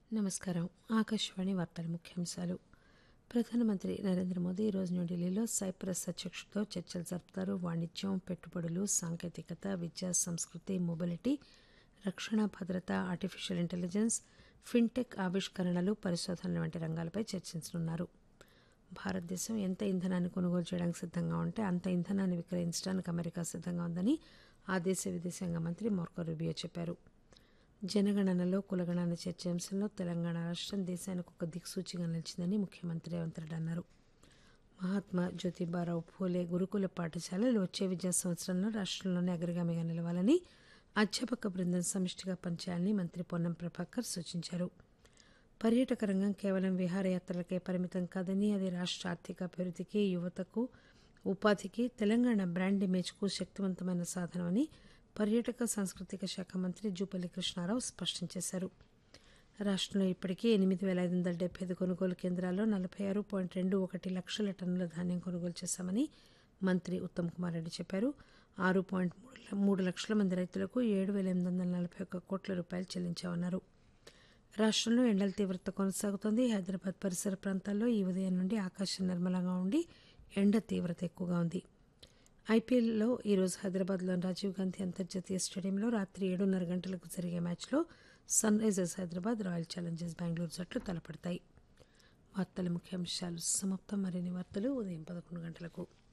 నమస్కారం ఆకాశవాణి వార్తల ముఖ్యాంశాలు ప్రధానమంత్రి నరేంద్ర మోదీ ఈరోజు న్యూఢిల్లీలో సైప్రస్ అధ్యక్షుడితో చర్చలు జరుపుతారు వాణిజ్యం పెట్టుబడులు సాంకేతికత విద్య సంస్కృతి మొబిలిటీ రక్షణ భద్రత ఆర్టిఫిషియల్ ఇంటెలిజెన్స్ ఫిన్టెక్ ఆవిష్కరణలు పరిశోధనల వంటి రంగాలపై చర్చించనున్నారు భారతదేశం ఎంత ఇంధనాన్ని కొనుగోలు చేయడానికి సిద్ధంగా ఉంటే అంత ఇంధనాన్ని విక్రయించడానికి అమెరికా సిద్ధంగా ఉందని ఆ దేశ విదేశాంగ మంత్రి మార్కో రూబియో చెప్పారు జనగణనలో కులగణన చర్చ అంశంలో తెలంగాణ రాష్ట్రం దేశానికి ఒక దిక్సూచిగా నిలిచిందని ముఖ్యమంత్రి రేవంత్ రెడ్డి అన్నారు మహాత్మా జ్యోతిబారావు ఫూలే గురుకుల పాఠశాలలు వచ్చే విద్యా సంవత్సరంలో రాష్ట్రంలోనే అగ్రగామిగా నిలవాలని అధ్యాపక బృందం సమిష్టిగా పనిచేయాలని మంత్రి పొన్నం ప్రభాకర్ సూచించారు పర్యాటక రంగం కేవలం విహారయాత్రలకే పరిమితం కాదని అది రాష్ట్ర ఆర్థిక అభివృద్ధికి యువతకు ఉపాధికి తెలంగాణ బ్రాండ్ ఇమేజ్కు శక్తివంతమైన సాధనమని పర్యాటక సాంస్కృతిక శాఖ మంత్రి జూపల్లి కృష్ణారావు స్పష్టం చేశారు రాష్ట్రంలో ఇప్పటికీ ఎనిమిది వేల ఐదు వందల డెబ్బై ఐదు కొనుగోలు కేంద్రాల్లో నలభై ఆరు పాయింట్ రెండు ఒకటి లక్షల టన్నుల ధాన్యం కొనుగోలు చేశామని మంత్రి ఉత్తమ్ కుమార్ రెడ్డి చెప్పారు ఆరు పాయింట్ మూడు లక్షల మంది రైతులకు ఏడు వేల ఎనిమిది వందల నలభై ఒక్క కోట్ల రూపాయలు చెల్లించామన్నారు రాష్ట్రంలో ఎండల తీవ్రత కొనసాగుతోంది హైదరాబాద్ పరిసర ప్రాంతాల్లో ఈ ఉదయం నుండి ఆకాశం నిర్మలంగా ఉండి ఎండ తీవ్రత ఎక్కువగా ఉంది ఐపీఎల్లో ఈరోజు హైదరాబాద్లోని రాజీవ్ గాంధీ అంతర్జాతీయ స్టేడియంలో రాత్రి ఏడున్నర గంటలకు జరిగే మ్యాచ్లో Sunrisers Hyderabad Royal Challengers Bengaluru జట్లు తలపడతాయి వార్తల ముఖ్యాంశాలు సమాప్తం మరిన్ని వార్తలు ఉదయం పదకొండు గంటలకు